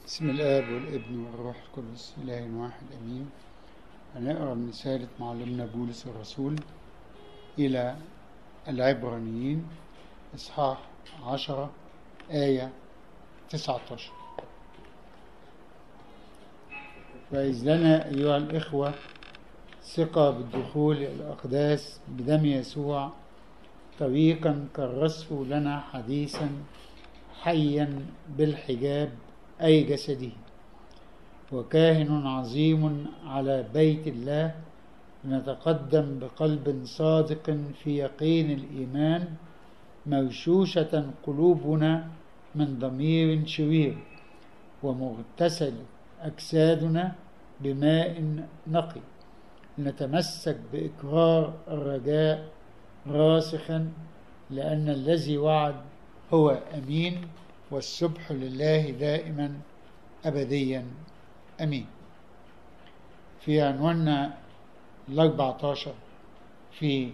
بسم الآب والابن والروح القدس إله واحد أمين هنقرأ من رسالة معلمنا بولس الرسول إلى العبرانيين إصحاح عشرة آية تسعة عشر فإذ لنا أيها الإخوة ثقة بالدخول إلى الأقداس بدم يسوع طريقا كرسه لنا حديثا حيا بالحجاب أي جسده وكاهن عظيم على بيت الله نتقدم بقلب صادق في يقين الإيمان موشوشة قلوبنا من ضمير شرير ومغتسل أجسادنا بماء نقي نتمسك بإقرار الرجاء راسخا لأن الذي وعد هو أمين والسبح لله دائما أبديا أمين في عنواننا الأربعة عشر في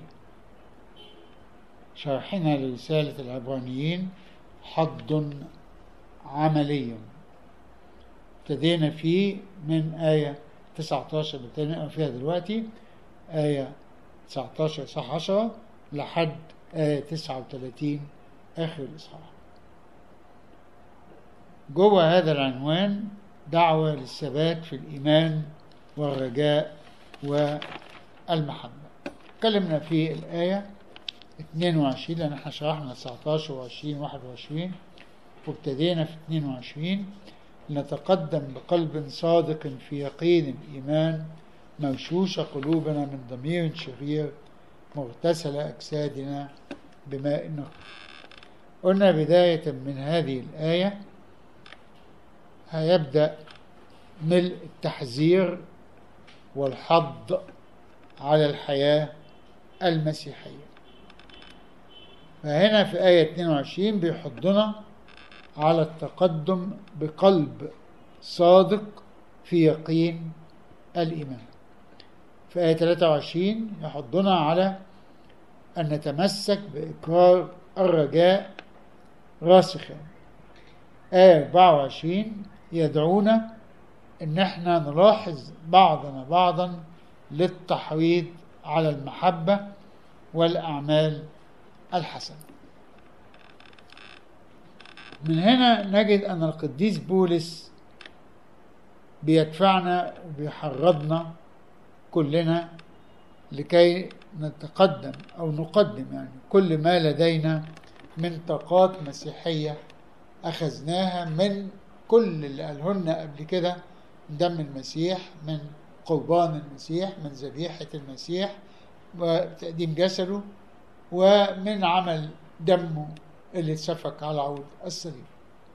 شرحنا لرسالة العبرانيين حض عملي ابتدينا فيه من آية 19 اللي نقرا فيها دلوقتي آية 19 صح 10 لحد آية 39 آخر الإصحاح جوه هذا العنوان دعوة للثبات في الإيمان والرجاء والمحبة تكلمنا في الآية 22 لأن احنا شرحنا 19 و20 21 وابتدينا في 22 نتقدم بقلب صادق في يقين الإيمان موشوش قلوبنا من ضمير شرير مغتسل أجسادنا بماء نقي قلنا بداية من هذه الآية هيبدأ ملء التحذير والحض على الحياة المسيحية فهنا في آية 22 بيحضنا على التقدم بقلب صادق في يقين الإيمان في آية 23 يحضنا على أن نتمسك بإقرار الرجاء راسخا آية 24 يدعونا إن احنا نلاحظ بعضنا بعضا للتحريض على المحبة والأعمال الحسنة من هنا نجد أن القديس بولس بيدفعنا وبيحرضنا كلنا لكي نتقدم أو نقدم يعني كل ما لدينا من طاقات مسيحية أخذناها من كل اللي قالهن قبل كده دم المسيح من قربان المسيح من ذبيحة المسيح وتقديم جسده ومن عمل دمه اللي اتسفك على عود الصليب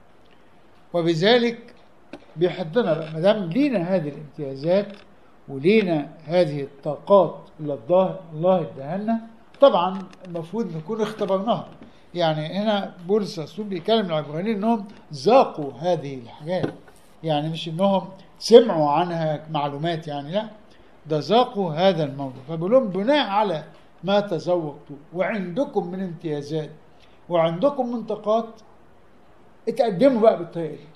وبذلك بيحضنا بقى ما دام لينا هذه الامتيازات ولينا هذه الطاقات اللي الله اداها لنا طبعا المفروض نكون اختبرناها يعني هنا بولس الرسول بيكلم العبرانيين انهم ذاقوا هذه الحاجات يعني مش انهم سمعوا عنها معلومات يعني لا ده ذاقوا هذا الموضوع فبيقول لهم بناء على ما تذوقتوا وعندكم من امتيازات وعندكم من طاقات اتقدموا بقى بالطريقه دي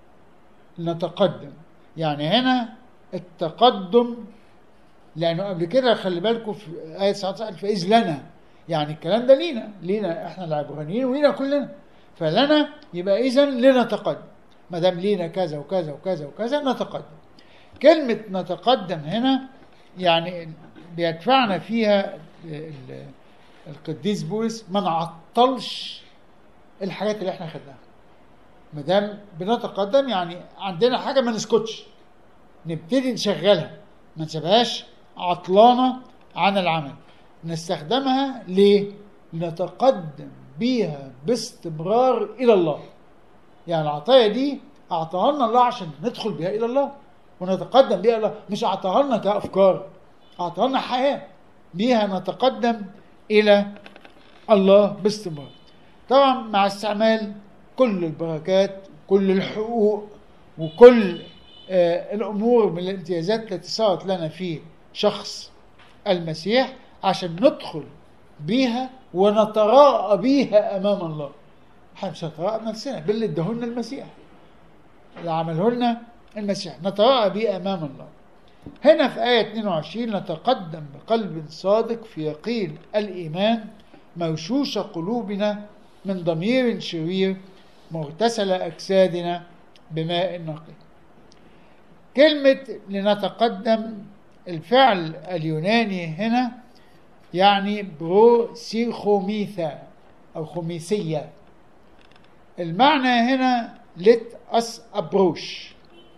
نتقدم يعني هنا التقدم لانه قبل كده خلي بالكم في ايه 19 فاذ لنا يعني الكلام ده لينا لينا احنا العبرانيين ولينا كلنا فلنا يبقى اذا لنتقدم ما دام لينا كذا وكذا وكذا وكذا نتقدم كلمة نتقدم هنا يعني بيدفعنا فيها القديس بولس ما نعطلش الحاجات اللي احنا خدناها ما دام بنتقدم يعني عندنا حاجة ما نسكتش نبتدي نشغلها ما نسيبهاش عطلانة عن العمل نستخدمها ليه؟ نتقدم بيها باستمرار إلى الله يعني العطايا دي أعطاها لنا الله عشان ندخل بها إلى الله ونتقدم بها الله مش أعطاها لنا كأفكار أعطاها لنا حياة بيها نتقدم إلى الله باستمرار طبعا مع استعمال كل البركات كل الحقوق وكل آه الأمور من الامتيازات التي صارت لنا في شخص المسيح عشان ندخل بيها ونتراءى بيها امام الله احنا مش هنتراءى بنفسنا باللي اداهولنا المسيح اللي عمله لنا المسيح نتراءى به امام الله هنا في آية 22 نتقدم بقلب صادق في يقين الإيمان موشوش قلوبنا من ضمير شرير مغتسل أجسادنا بماء نقي كلمة لنتقدم الفعل اليوناني هنا يعني بروسيخوميثا أو خميسية المعنى هنا let us approach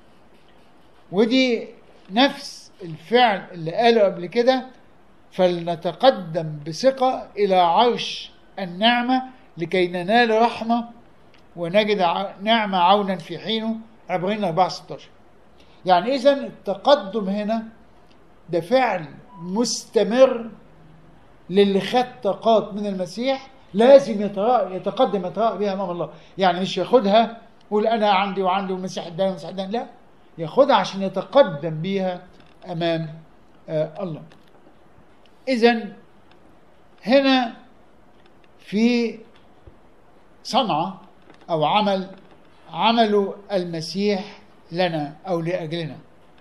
ودي نفس الفعل اللي قاله قبل كده فلنتقدم بثقة إلى عرش النعمة لكي ننال رحمة ونجد ع- نعمة عونا في حينه عبرين 4 16 يعني إذا التقدم هنا ده فعل مستمر للي خد طاقات من المسيح لازم يتراءى يتقدم يتراءى بها امام الله يعني مش ياخدها يقول انا عندي وعندي والمسيح اداني والمسيح اداني لا ياخدها عشان يتقدم بيها امام آه الله اذا هنا في صنعه او عمل عمله المسيح لنا او لاجلنا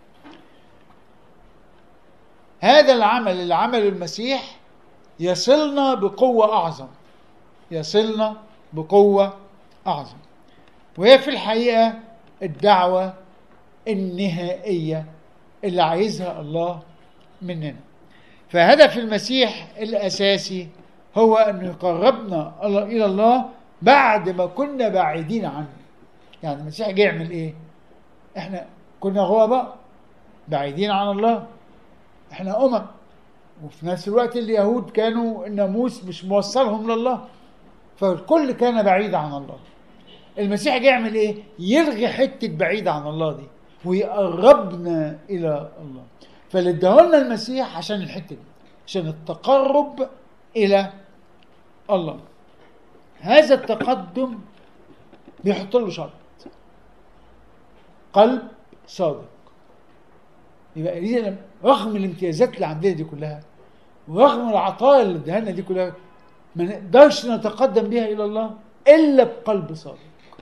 هذا العمل اللي عمله المسيح يصلنا بقوة أعظم يصلنا بقوة أعظم وهي في الحقيقة الدعوة النهائية اللي عايزها الله مننا فهدف المسيح الأساسي هو أن يقربنا الله- إلى الله بعد ما كنا بعيدين عنه يعني المسيح جه يعمل إيه؟ إحنا كنا غرباء بعيدين عن الله إحنا أمم وفي نفس الوقت اليهود كانوا الناموس مش موصلهم لله فالكل كان بعيد عن الله المسيح جه يعمل ايه يلغي حته بعيد عن الله دي ويقربنا الى الله فاللي اداهولنا المسيح عشان الحته دي عشان التقرب الى الله هذا التقدم بيحط له شرط قلب صادق يبقى إذا رغم الامتيازات اللي عندنا دي كلها ورغم العطايا اللي اداها لنا دي كلها ما نقدرش نتقدم بها الى الله الا بقلب صادق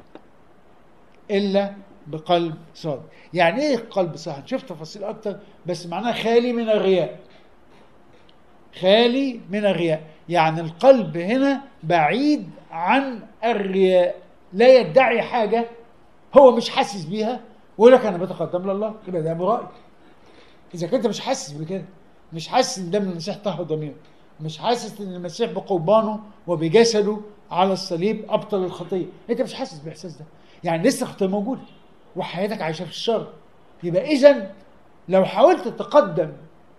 الا بقلب صادق يعني ايه قلب صادق هنشوف تفاصيل اكتر بس معناه خالي من الرياء خالي من الرياء يعني القلب هنا بعيد عن الرياء لا يدعي حاجه هو مش حاسس بيها ويقول لك انا بتقدم لله يبقى ده مرائي اذا كنت مش حاسس بكده مش حاسس ان دم المسيح طهر ضميره مش حاسس ان المسيح بقربانه وبجسده على الصليب ابطل الخطيه انت مش حاسس بالاحساس ده يعني لسه الخطيه موجوده وحياتك عايشه في الشر يبقى اذا لو حاولت تتقدم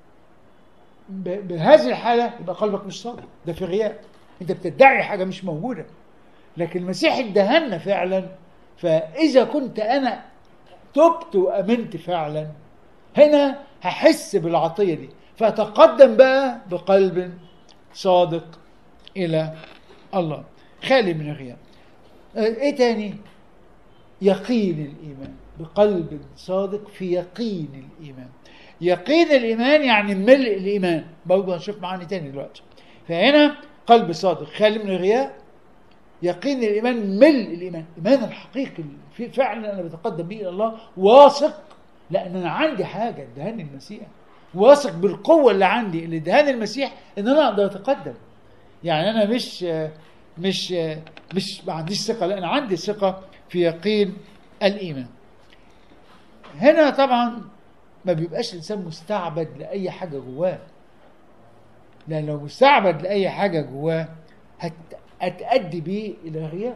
ب- بهذه الحاله يبقى قلبك مش صادق ده في غياب انت بتدعي حاجه مش موجوده لكن المسيح ادهنا فعلا فاذا كنت انا تبت وامنت فعلا هنا هحس بالعطيه دي فاتقدم بقى بقلب صادق الى الله خالي من الرياء آه، ايه تاني يقين الايمان بقلب صادق في يقين الايمان يقين الايمان يعني ملء الايمان برضه هنشوف معاني تاني دلوقتي فهنا قلب صادق خالي من الرياء يقين الايمان ملء الايمان الايمان الحقيقي في فعلا انا بتقدم به الى الله واثق لان انا عندي حاجه ادهاني المسيح واثق بالقوه اللي عندي اللي ادهاني المسيح ان انا اقدر اتقدم يعني انا مش مش مش ما عنديش ثقه لا انا عندي ثقه في يقين الايمان هنا طبعا ما بيبقاش الانسان مستعبد لاي حاجه جواه لان لو مستعبد لاي حاجه جواه هت... هتأدي بيه الى رياء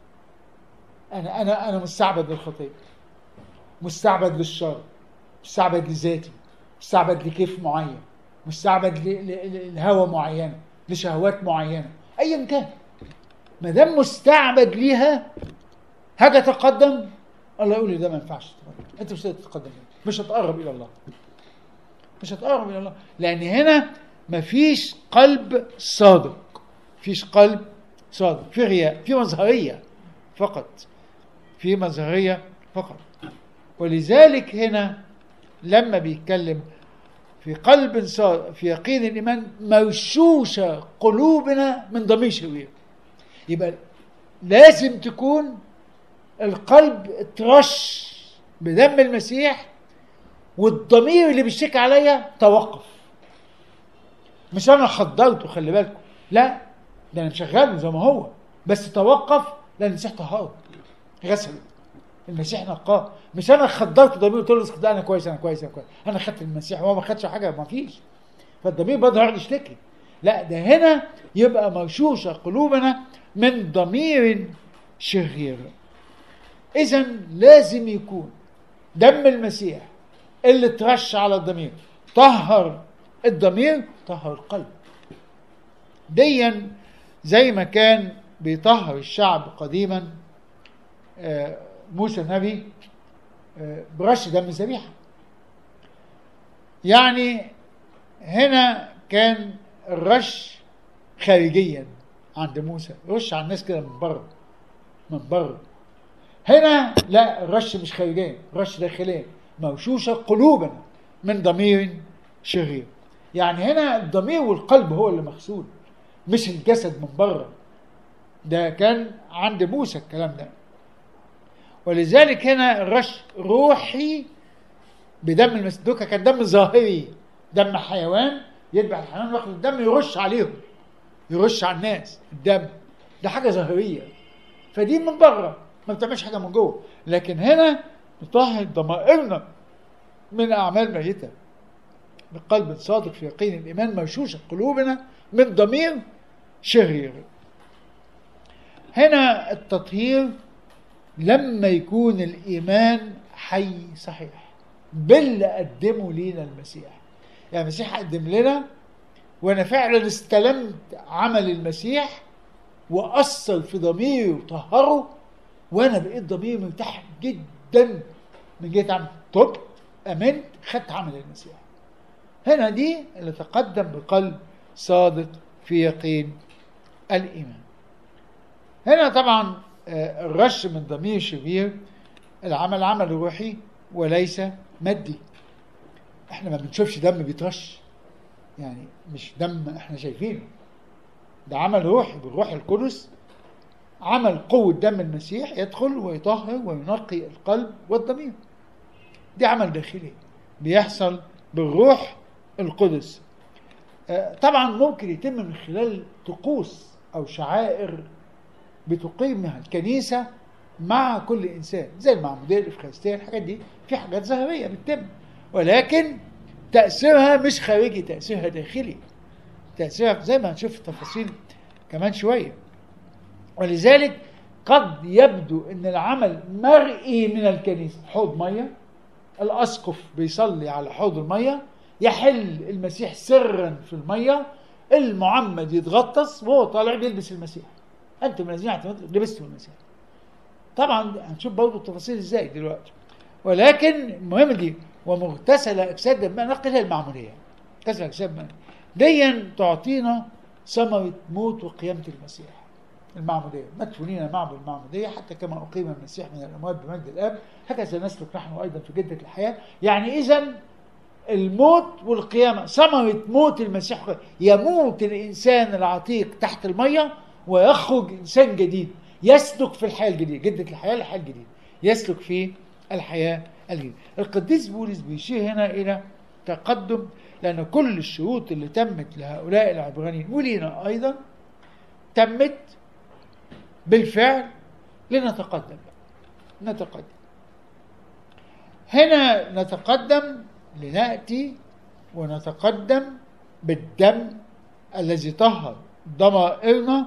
انا انا انا مستعبد للخطيه مستعبد للشر مستعبد لذاتي مستعبد لكيف معين مستعبد ل- ل- ل- لهوى معينه لشهوات معينه ايا كان ما دام مستعبد ليها هاجي اتقدم الله يقول لي ده ما ينفعش تتقدم انت مش هتتقدم مش هتقرب الى الله مش هتقرب الى الله لان هنا مفيش قلب صادق مفيش قلب صادق في غياء في مظهريه فقط في مظهريه فقط ولذلك هنا لما بيتكلم في قلب صادق في يقين الايمان موشوشه قلوبنا من ضمير شرير يبقى لازم تكون القلب اترش بدم المسيح والضمير اللي بيشتكي عليا توقف مش انا خدرته خلي بالكم لا ده انا مشغله زي ما هو بس توقف لان المسيح طهاره غسله المسيح نقاه مش انا خدرت ضمير قلت له اسكت، لا انا كويس انا كويس انا كويس انا خدت المسيح وهو ما خدش حاجه ما فيش فالضمير برضه هيقعد يشتكي لا ده هنا يبقى مرشوشه قلوبنا من ضمير شرير اذا لازم يكون دم المسيح اللي اترش على الضمير طهر الضمير طهر القلب ديا زي ما كان بيطهر الشعب قديما آه، موسى النبي آه، برش دم الذبيحه يعني هنا كان الرش خارجيا عند موسى يرش على الناس كده من بره من بره هنا لا الرش مش خارجيا الرش داخليا موشوشة قلوبنا من ضمير شرير يعني هنا الضمير والقلب هو اللي مغسول مش الجسد من بره ده كان عند موسى الكلام ده ولذلك هنا الرش روحي بدم المسدوكة كان دم ظاهري دم حيوان يذبح الحيوان واخد الدم يرش عليهم يرش على الناس الدم ده حاجة ظاهرية فدي من بره ما بتعملش حاجة من جوه لكن هنا نطهر ضمائرنا من أعمال ميتة بقلب صادق في يقين الإيمان مرشوشة قلوبنا من ضمير شرير هنا التطهير لما يكون الإيمان حي صحيح باللي قدمه لينا المسيح يعني المسيح قدم لنا وأنا فعلا استلمت عمل المسيح وأثر في ضميري وطهره وأنا بقيت ضميري مرتاح جدا من جهة عمل تبت أمنت خدت عمل المسيح هنا دي اللي تقدم بقلب صادق في يقين الإيمان هنا طبعا آه، الرش من ضمير شرير العمل عمل روحي وليس مادي احنا ما بنشوفش دم بيترش يعني مش دم احنا شايفينه ده عمل روحي بالروح القدس عمل قوة دم المسيح يدخل ويطهر وينقي القلب والضمير دي عمل داخلي بيحصل بالروح القدس آه، طبعا ممكن يتم من خلال طقوس او شعائر بتقيمها الكنيسة مع كل إنسان زي المعمودية الإفخارستية الحاجات دي في حاجات ظاهرية بتتم ولكن تأثيرها مش خارجي تأثيرها داخلي تأثيرها زي ما هنشوف التفاصيل كمان شوية ولذلك قد يبدو ان العمل مرئي من الكنيسة حوض مية الأسقف بيصلي على حوض المية يحل المسيح سرا في المية المعمد يتغطس وهو طالع بيلبس المسيح انتم الذين اعتمدتم لبستم المسيح طبعا هنشوف برضه التفاصيل ازاي دلوقتي ولكن المهم دي ومغتسل اجساد دماء نقلها المعموديه اغتسل اجساد دماء ديا تعطينا ثمره موت وقيامه المسيح المعموديه مدفونين معه بالمعموديه حتى كما اقيم المسيح من الاموات بمجد الاب هكذا نسلك نحن ايضا في جده الحياه يعني اذا الموت والقيامه ثمره موت المسيح يموت الانسان العتيق تحت الميه ويخرج انسان جديد يسلك في الحياه الجديده جده الحياه الحياه الجديده يسلك في الحياه الجديده القديس بولس بيشير هنا الى تقدم لان كل الشروط اللي تمت لهؤلاء العبرانيين ولينا ايضا تمت بالفعل لنتقدم نتقدم هنا نتقدم لناتي ونتقدم بالدم الذي طهر ضمائرنا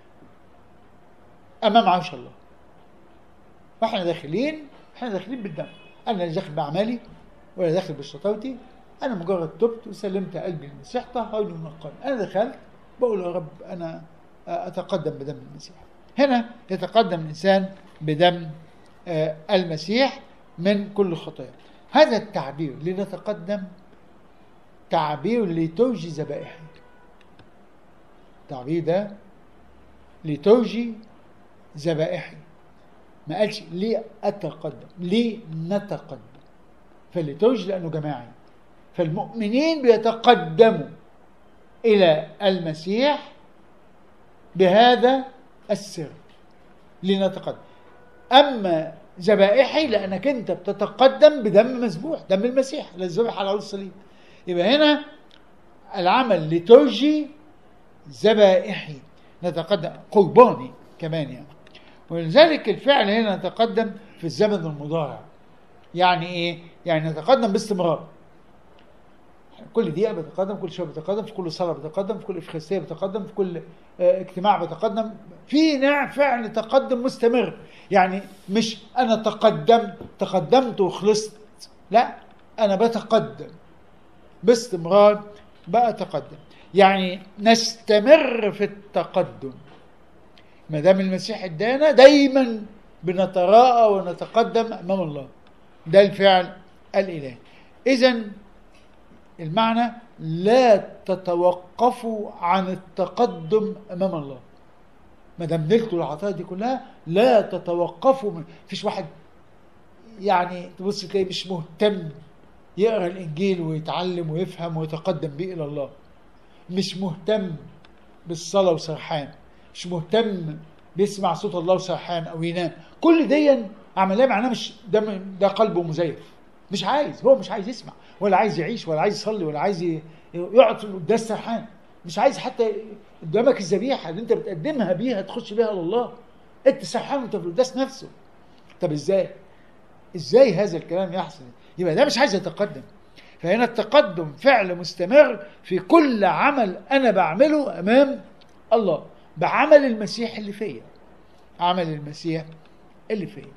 امام عرش الله فاحنا داخلين احنا داخلين بالدم انا لا داخل باعمالي ولا داخل بشطارتي انا مجرد تبت وسلمت قلبي للمسيح طهرني ونقاني انا دخلت بقول يا رب انا اتقدم بدم المسيح هنا يتقدم الانسان بدم آه، المسيح من كل خطايا هذا التعبير لنتقدم تعبير لتوجي ذبائحي التعبير ده لتوجي ذبائحي ما قالش ليه اتقدم ليه نتقدم فالليتوجي لانه جماعي فالمؤمنين بيتقدموا الى المسيح بهذا السر لنتقدم اما ذبائحي لانك انت بتتقدم بدم مسبوح دم المسيح الذي ذبح على عود الصليب يبقى هنا العمل ليتورجي ذبائحي نتقدم قرباني كمان يعني ولذلك الفعل هنا نتقدم في الزمن المضارع يعني ايه يعني نتقدم باستمرار كل دقيقة بتقدم كل شوية بتقدم في كل صلاة بتقدم في كل إفخارستية بتقدم في كل آه، اجتماع بتقدم في نوع فعل تقدم مستمر يعني مش أنا تقدمت تقدمت وخلصت لا أنا بتقدم باستمرار بأتقدم يعني نستمر في التقدم ما دام المسيح ادانا دايما بنتراءى ونتقدم امام الله ده الفعل الالهي اذا المعنى لا تتوقفوا عن التقدم امام الله ما دام نلتوا العطايا دي كلها لا تتوقفوا من فيش واحد يعني تبص تلاقيه مش مهتم يقرا الانجيل ويتعلم ويفهم ويتقدم به الى الله مش مهتم بالصلاه وسرحان مش مهتم بيسمع صوت الله وسرحان او ينام كل دي عمليه معناه مش ده ده قلبه مزيف مش عايز هو مش عايز يسمع ولا عايز يعيش ولا عايز يصلي ولا عايز ي- يقعد في القداس سرحان مش عايز حتى قدامك الذبيحه اللي انت بتقدمها بيها تخش بيها لله انت سرحان وانت في القداس نفسه طب ازاي؟ ازاي هذا الكلام يحصل؟ يبقى ده مش عايز يتقدم فهنا التقدم فعل مستمر في كل عمل انا بعمله امام الله بعمل المسيح اللي فيا عمل المسيح اللي فيا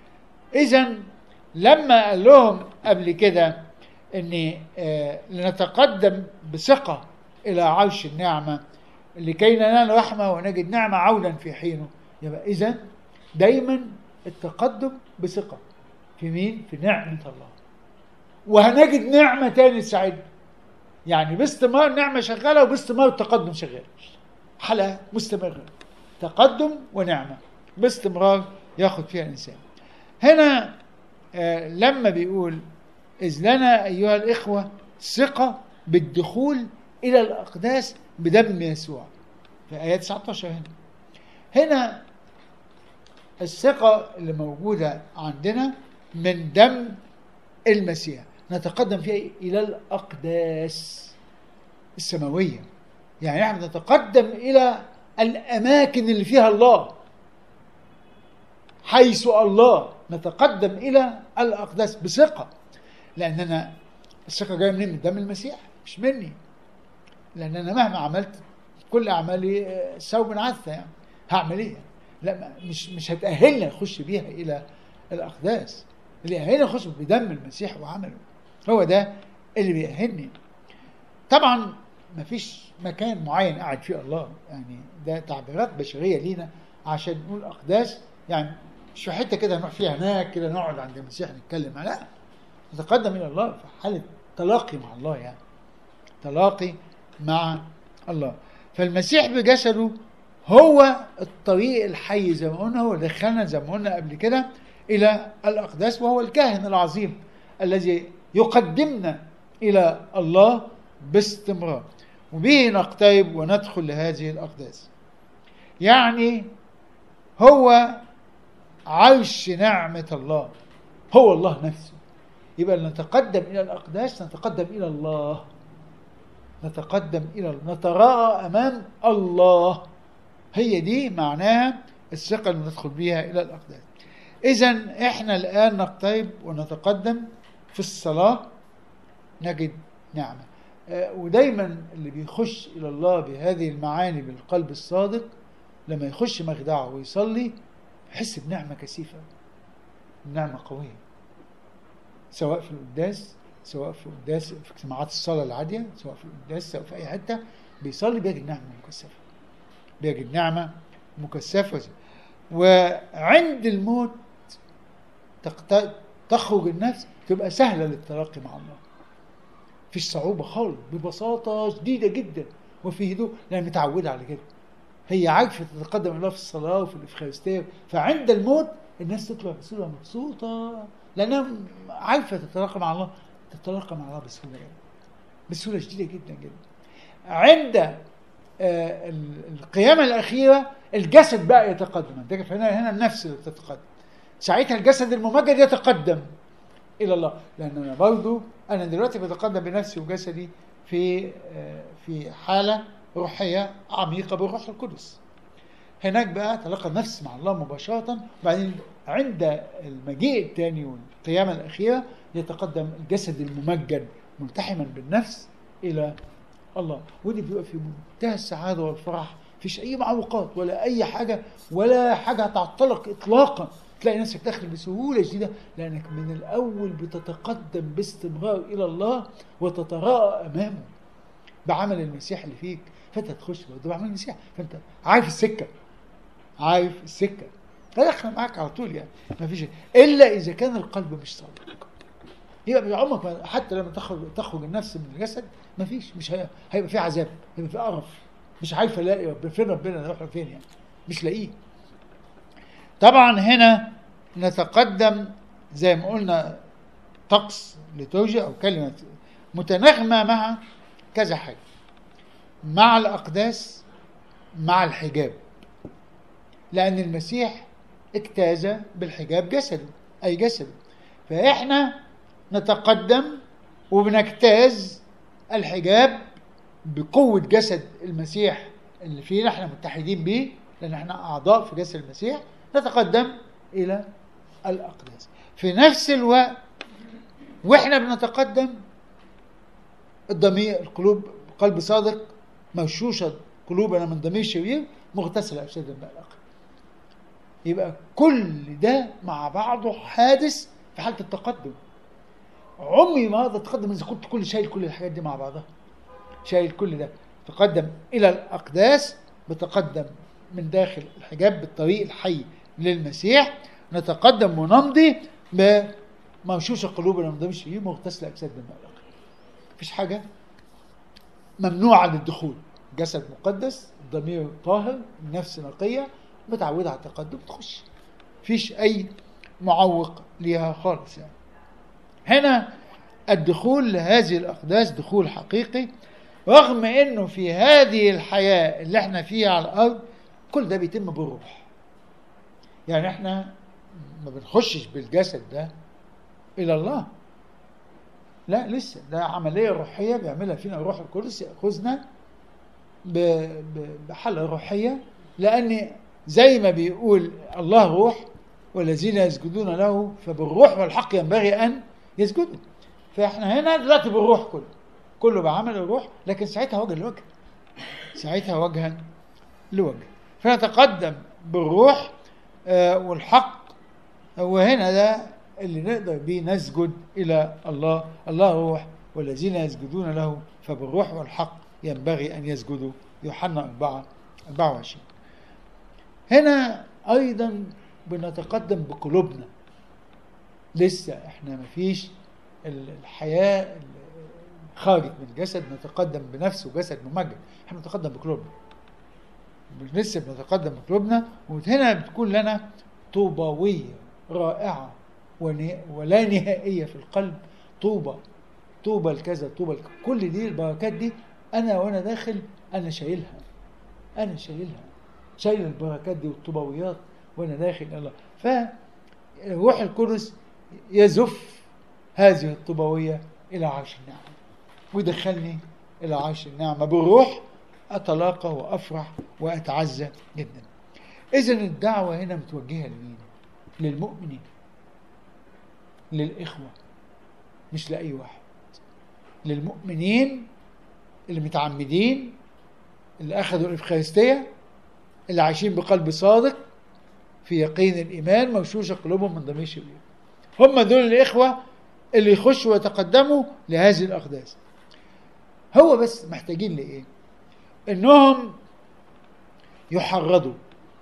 اذا لما قال لهم قبل كده ان آه، لنتقدم بثقه الى عرش النعمه لكي ننال رحمه ونجد نعمه عودا في حينه يبقى اذا دايما التقدم بثقه في مين؟ في نعمه الله وهنجد نعمه تاني تساعدنا يعني باستمرار نعمه شغاله وباستمرار التقدم شغال حلقه مستمره تقدم ونعمه باستمرار ياخد فيها الانسان هنا آه، لما بيقول إذ لنا أيها الإخوة ثقة بالدخول إلى الأقداس بدم يسوع في آيات 19 هنا هنا الثقة اللي موجودة عندنا من دم المسيح نتقدم فيها إلى الأقداس السماوية يعني نحن نتقدم إلى الأماكن اللي فيها الله حيث الله نتقدم إلى الأقداس بثقة لأننا الثقة جاية منين؟ من دم المسيح مش مني لأن أنا مهما عملت كل أعمالي آه، ثوب عثة يعني هعمل إيه؟ لا ما- مش مش هتأهلنا نخش بيها إلى الأقداس اللي يأهلنا نخش بدم المسيح وعمله هو ده اللي بيأهلني طبعا مفيش مكان معين قاعد فيه الله يعني ده تعبيرات بشريه لينا عشان نقول اقداس يعني مش في حته كده نروح فيها هناك كده نقعد عند المسيح نتكلم معاه لا نتقدم الى الله في حاله تلاقي مع الله يعني تلاقي مع الله فالمسيح بجسده هو الطريق الحي زي ما قلنا هو اللي دخلنا زي ما قلنا قبل كده الى الاقداس وهو الكاهن العظيم الذي يقدمنا الى الله باستمرار وبه نقترب وندخل لهذه الاقداس يعني هو عرش نعمه الله هو الله نفسه يبقى نتقدم الى الاقداس نتقدم الى الله نتقدم الى الله نتراءى امام الله هي دي معناها الثقه اللي ندخل بيها الى الاقداس اذا احنا الان نقترب ونتقدم في الصلاه نجد نعمه آه، ودايما اللي بيخش الى الله بهذه المعاني بالقلب الصادق لما يخش مخدعه ويصلي يحس بنعمه كثيفه نعمه قويه سواء في القداس سواء في القداس في اجتماعات الصلاه العاديه سواء في القداس سواء في اي حته بيصلي بيجد نعمه مكثفه بيجد نعمه مكثفه وعند الموت تقت- تخرج النفس تبقى سهله للتلاقي مع الله مفيش صعوبه خالص ببساطه شديده جدا وفي هدوء لان متعوده على كده هي عارفه تتقدم الله في الصلاه وفي الافخارستيه فعند الموت الناس تطلع بصوره مبسوطه لانها عارفه تتلاقى مع الله تتلاقى مع الله بسهوله جدا بسهوله شديده جدا جدا عند آه، ال- القيامه الاخيره الجسد بقى يتقدم انت فهنا هنا النفس اللي بتتقدم ساعتها الجسد الممجد يتقدم الى الله لان انا برضو انا دلوقتي بتقدم بنفسي وجسدي في آه، في حاله روحيه عميقه بالروح القدس هناك بقى تلقى النفس مع الله مباشره وبعدين عند المجيء الثاني والقيامه الاخيره يتقدم الجسد الممجد ملتحما بالنفس الى الله ودي بيبقى في منتهى السعاده والفرح مفيش اي معوقات ولا اي حاجه ولا حاجه هتعطلك اطلاقا تلاقي نفسك داخل بسهوله شديده لانك من الاول بتتقدم باستمرار الى الله وتتراءى امامه بعمل المسيح اللي فيك فانت تخش برضه بعمل المسيح فانت عارف السكه عارف السكه هيدخل معاك على طول يعني ما فيش الا اذا كان القلب مش صادق يبقى عمرك ما- حتى لما تخرج تخرج النفس من الجسد ما فيش مش هي- هيبقى في عذاب هيبقى في قرف مش عارف الاقي ربنا فين ربنا نروح فين يعني مش لاقيه طبعا هنا نتقدم زي ما قلنا طقس لتوجه او كلمه متناغمه مع كذا حاجه مع الاقداس مع الحجاب لان المسيح اجتاز بالحجاب جسده اي جسده فاحنا نتقدم وبنجتاز الحجاب بقوة جسد المسيح اللي فينا احنا متحدين بيه لأن احنا أعضاء في جسد المسيح نتقدم إلى الأقداس في نفس الوقت واحنا بنتقدم الضمير القلوب قلب صادق مغشوشة قلوبنا من ضمير شرير مغتسلة أجساد الماء الأقل يبقى كل ده مع بعضه حادث في حالة التقدم عمري ما اقدر اتقدم اذا كنت كل شايل كل الحاجات دي مع بعضها شايل كل ده تقدم الى الاقداس بتقدم من داخل الحجاب بالطريق الحي للمسيح نتقدم ونمضي بمغشوشة قلوبنا من ضمن الشرير مغتسلة اجساد بالماء الأقل. مفيش حاجة ممنوعة للدخول جسد مقدس ضمير طاهر نفس نقية متعودة على التقدم تخش مفيش أي معوق ليها خالص يعني هنا الدخول لهذه الأقداس دخول حقيقي رغم أنه في هذه الحياة اللي احنا فيها على الأرض كل ده بيتم بالروح يعني احنا ما بنخشش بالجسد ده إلى الله لا لسه ده عملية روحية بيعملها فينا الروح القدس يأخذنا ب- ب- بحالة روحية لأن زي ما بيقول الله روح والذين يسجدون له فبالروح والحق ينبغي أن يسجدوا فاحنا هنا دلوقتي بالروح كله كله بعمل الروح لكن ساعتها وجه لوجه ساعتها وجها لوجه فنتقدم بالروح آه، والحق وهنا ده اللي نقدر بيه نسجد إلى الله الله روح والذين يسجدون له فبالروح والحق ينبغي أن يسجدوا يوحنا 4 24 هنا أيضا بنتقدم بقلوبنا لسه احنا مفيش ال- الحياة خارج من جسد نتقدم بنفس وجسد ممجد احنا نتقدم بقلوبنا لسه بنتقدم بقلوبنا وهنا بتكون لنا طوباوية رائعة ونه- ولا نهائية في القلب طوبى طوبى الكذا طوبى الك- كل دي البركات دي أنا وأنا داخل أنا شايلها أنا شايلها شايل البركات دي والطوباويات وأنا داخل الله فالروح القدس يزف هذه الطوباوية إلى عرش النعمة ويدخلني إلى عرش النعمة بالروح أتلاقى وأفرح وأتعزى جدا إذا الدعوة هنا متوجهة لمين؟ للمؤمنين للإخوة مش لأي واحد للمؤمنين اللي متعمدين اللي أخذوا الإفخارستية اللي عايشين بقلب صادق في يقين الإيمان مغشوشة قلوبهم من ضمير شرير هم دول الإخوة اللي يخشوا ويتقدموا لهذه الأقداس هو بس محتاجين لإيه؟ إنهم يحرضوا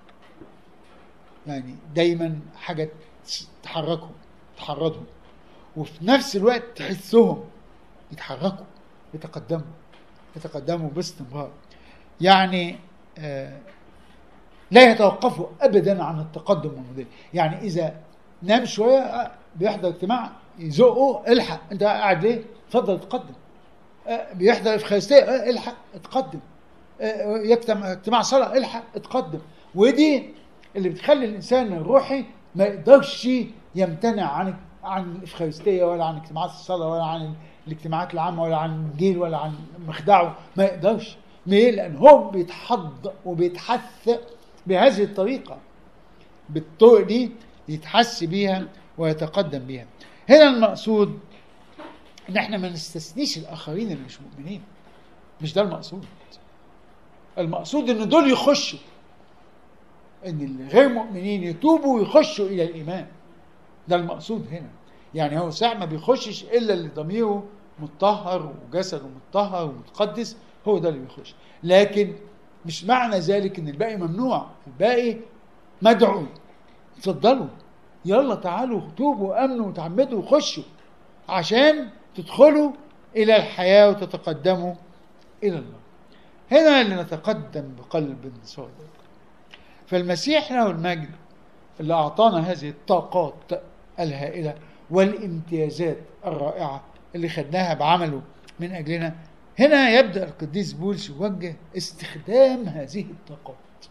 يعني دايما حاجة تحركهم تحرضهم وفي نفس الوقت تحسهم يتحركوا يتقدموا يتقدموا باستمرار يعني آه لا يتوقفوا ابدا عن التقدم والمضي يعني اذا نام شويه آه، بيحضر اجتماع يزقه الحق انت قاعد ليه؟ اتفضل اتقدم آه، بيحضر افخارستيه آه، الحق اتقدم آه، يجتمع اجتماع صلاه الحق اتقدم ودي اللي بتخلي الانسان الروحي ما يقدرش يمتنع عن عن الافخارستيه ولا عن اجتماعات الصلاه ولا عن الاجتماعات العامه ولا عن الانجيل ولا عن مخدعه ما يقدرش ليه؟ لان هو بيتحض وبيتحث بهذه الطريقه بالطرق دي يتحس بيها ويتقدم بيها هنا المقصود ان احنا ما نستثنيش الاخرين اللي مش مؤمنين مش ده المقصود المقصود ان دول يخشوا ان اللي غير مؤمنين يتوبوا ويخشوا الى الايمان ده المقصود هنا يعني هو ساعة ما بيخشش الا اللي ضميره مطهر وجسده مطهر ومتقدس هو ده اللي بيخش لكن مش معنى ذلك ان الباقي ممنوع الباقي مدعو اتفضلوا يلا تعالوا توبوا امنوا وتعمدوا وخشوا عشان تدخلوا الى الحياه وتتقدموا الى الله هنا اللي نتقدم بقلب صادق فالمسيح له المجد اللي اعطانا هذه الطاقات الهائله والامتيازات الرائعه اللي خدناها بعمله من اجلنا هنا يبدا القديس بولس يوجه استخدام هذه الطاقات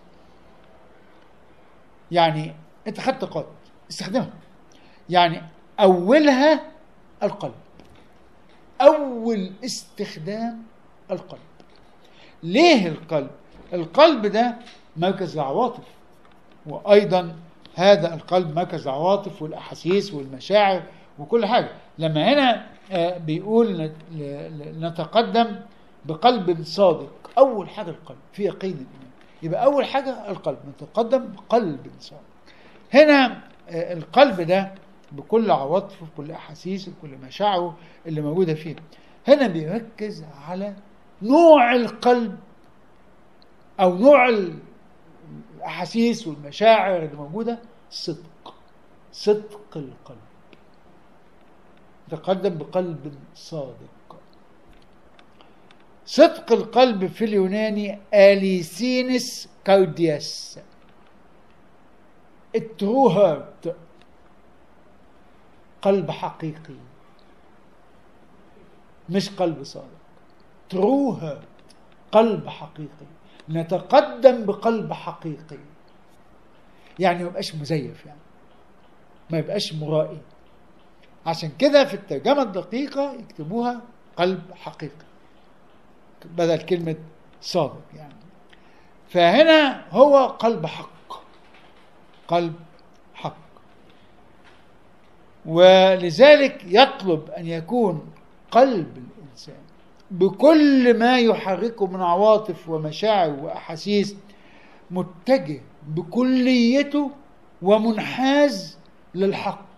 يعني انت خدت طاقات استخدمها يعني اولها القلب اول استخدام القلب ليه القلب القلب ده مركز العواطف وايضا هذا القلب مركز العواطف والاحاسيس والمشاعر وكل حاجه لما هنا بيقول نتقدم بقلب صادق اول حاجه القلب في يقين الايمان يبقى اول حاجه القلب نتقدم بقلب صادق هنا القلب ده بكل عواطفه بكل احاسيسه بكل مشاعره اللي موجوده فيه هنا بيركز على نوع القلب او نوع الاحاسيس والمشاعر اللي موجوده صدق صدق القلب تقدم بقلب صادق صدق القلب في اليوناني اليسينس كاردياس الترو هارت قلب حقيقي مش قلب صادق ترو هارت قلب حقيقي نتقدم بقلب حقيقي يعني ما يبقاش مزيف يعني ما يبقاش مرائي عشان كده في الترجمة الدقيقة يكتبوها قلب حقيقي بدل كلمة صادق يعني فهنا هو قلب حق قلب حق ولذلك يطلب أن يكون قلب الإنسان بكل ما يحركه من عواطف ومشاعر وأحاسيس متجه بكليته ومنحاز للحق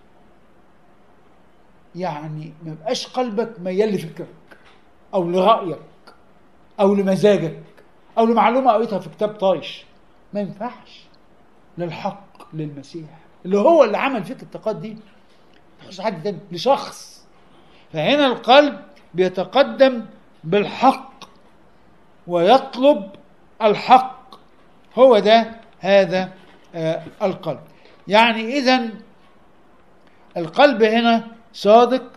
يعني ما يبقاش قلبك ميال لفكرك او لرايك او لمزاجك او لمعلومه قريتها في كتاب طايش ما ينفعش للحق للمسيح اللي هو اللي عمل فيك الطاقات دي مش حد تاني لشخص فهنا القلب بيتقدم بالحق ويطلب الحق هو ده هذا آه القلب يعني اذا القلب هنا صادق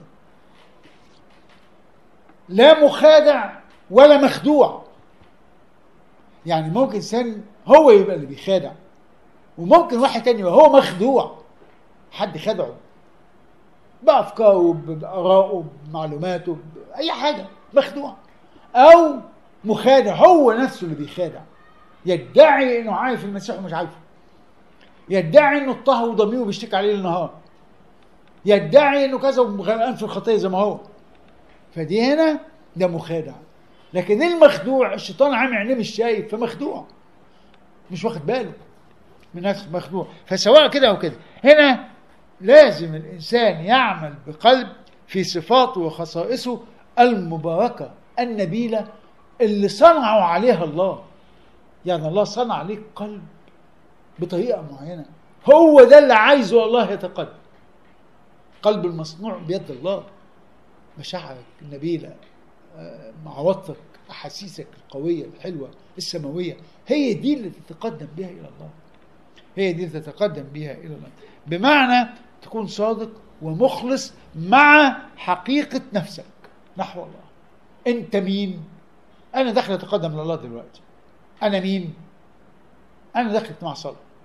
لا مخادع ولا مخدوع يعني ممكن انسان هو يبقى اللي بيخادع وممكن واحد تاني يبقى هو مخدوع حد خدعه بافكاره بارائه بمعلوماته باي حاجه مخدوع او مخادع هو نفسه اللي بيخادع يدعي انه عارف المسيح ومش عارفه يدعي انه اضطهى وضميره بيشتكي عليه النهار يدعي انه كذا وغرقان في الخطيه زي ما هو فدي هنا ده مخادع لكن المخدوع الشيطان عامل عينيه مش شايف فمخدوع مش واخد باله من نفسه مخدوع فسواء كده او كده هنا لازم الانسان يعمل بقلب في صفاته وخصائصه المباركه النبيله اللي صنعوا عليها الله يعني الله صنع عليك قلب بطريقه معينه هو ده اللي عايزه الله يتقدم قلب المصنوع بيد الله مشاعرك النبيله عواطفك احاسيسك القويه الحلوه السماويه هي دي اللي تتقدم بها الى الله هي دي اللي تتقدم بها الى الله بمعنى تكون صادق ومخلص مع حقيقه نفسك نحو الله انت مين انا داخل اتقدم لله دلوقتي انا مين انا داخل اجتماع صلاه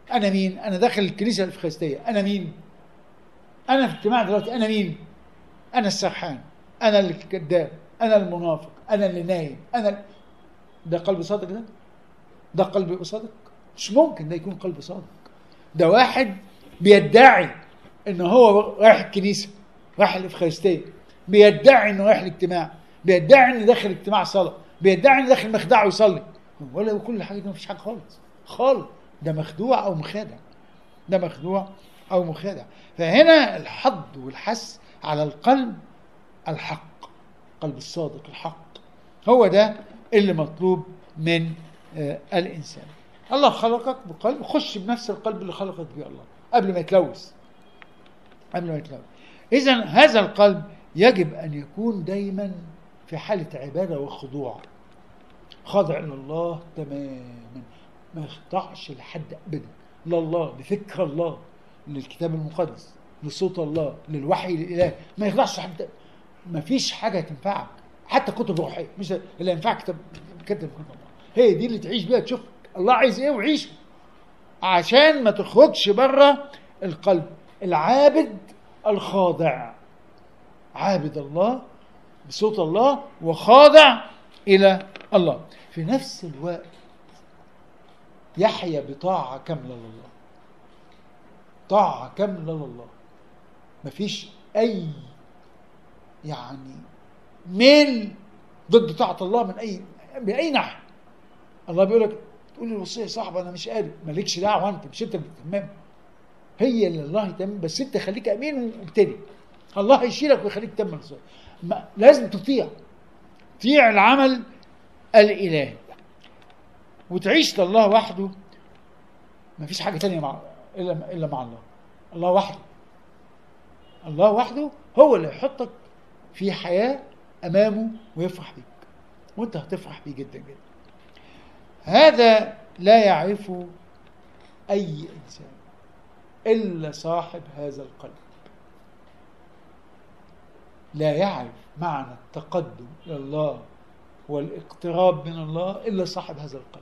انا مين انا داخل الكنيسه الافخارستيه انا مين انا في اجتماع دلوقتي انا مين انا السرحان انا الكذاب انا المنافق انا اللي نايم انا ال- ده قلب صادق ده ده قلب صادق مش ممكن ده يكون قلب صادق ده واحد بيدعي ان هو رايح الكنيسه رايح الافخارستيه بيدعي انه رايح الاجتماع بيدعي انه داخل اجتماع صلاه بيدعي انه داخل مخدعه يصلي ولا كل حاجه دي مفيش حاجه خالص خالص ده مخدوع او مخادع ده مخدوع او مخادع فهنا الحض والحث على القلب الحق قلب الصادق الحق هو ده اللي مطلوب من آه، الانسان الله خلقك بقلب خش بنفس القلب اللي خلقك بيه الله قبل ما يتلوث قبل ما يتلوث اذا هذا القلب يجب ان يكون دايما في حاله عباده وخضوع خاضع لله تماما ما يخضعش لحد ابدا لله لفكر الله للكتاب المقدس لصوت الله للوحي الالهي ما يخضعش لحد ما فيش حاجه تنفعك حتى كتب روحيه مش اللي ينفعك كتاب كتب كتب الله هي دي اللي تعيش بيها تشوف الله عايز ايه وعيشه عشان ما تخرجش بره القلب العابد الخاضع عابد الله بصوت الله وخاضع الى الله في نفس الوقت يحيا بطاعه كامله لله طاعه كامله لله مفيش اي يعني ميل ضد طاعه الله من اي باي ناحيه الله بيقول لك تقول لي الوصيه صعبه انا مش قادر مالكش دعوه انت مش انت اللي بتتمم هي اللي الله يتمم بس انت خليك امين وابتدي الله هيشيلك ويخليك تتمم الوصيه ما- لازم تطيع تطيع العمل الالهي وتعيش لله وحده ما فيش حاجه تانية مع الا الا مع الله الله وحده الله وحده هو اللي يحطك في حياه امامه ويفرح بيك وانت هتفرح بيه جدا جدا هذا لا يعرفه اي انسان الا صاحب هذا القلب لا يعرف معنى التقدم الى الله والاقتراب من الله الا صاحب هذا القلب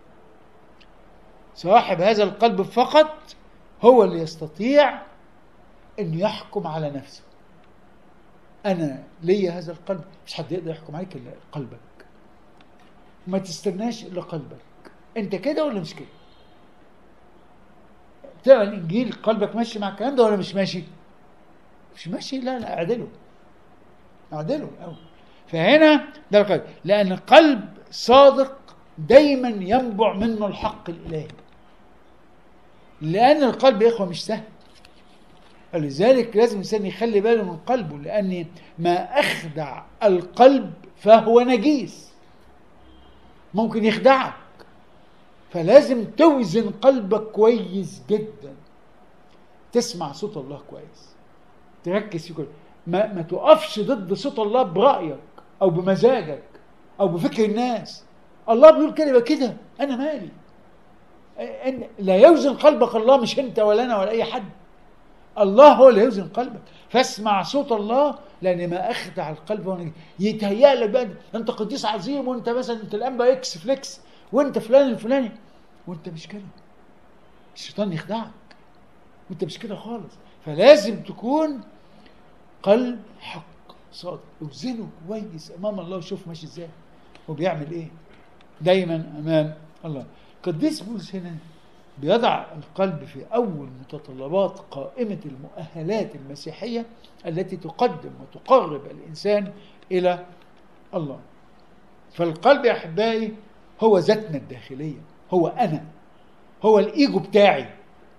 صاحب هذا القلب فقط هو اللي يستطيع انه يحكم على نفسه انا ليا هذا القلب مش حد يقدر يحكم عليك الا قلبك ما تستناش الا قلبك انت كده ولا مش كده تقرا الانجيل قلبك ماشي مع الكلام ده ولا مش ماشي مش ماشي لا لا اعدله اعدله الاول فهنا ده القلب لان القلب صادق دايما ينبع منه الحق الالهي لان القلب يا اخوه مش سهل لذلك لازم الانسان يخلي باله من قلبه لان ما اخدع القلب فهو نجيس ممكن يخدعك فلازم توزن قلبك كويس جدا تسمع صوت الله كويس تركز في كل ما, ما تقفش ضد صوت الله برأيك أو بمزاجك أو بفكر الناس الله بيقول كده يبقى كده أنا مالي إن لا يوزن قلبك الله مش أنت ولا أنا ولا أي حد الله هو اللي يوزن قلبك فاسمع صوت الله لان ما اخدع القلب وانا يتهيأ لك بقى انت قديس عظيم وانت مثلا انت الانبا اكس فليكس وانت فلان الفلاني وانت مش كده الشيطان يخدعك وانت مش كده خالص فلازم تكون قلب حق صادق اوزنه كويس امام الله وشوف ماشي ازاي وبيعمل ايه دايما امام الله قديس بولس هنا بيضع القلب في أول متطلبات قائمة المؤهلات المسيحية التي تقدم وتقرب الإنسان إلى الله فالقلب يا أحبائي هو ذاتنا الداخلية هو أنا هو الإيجو بتاعي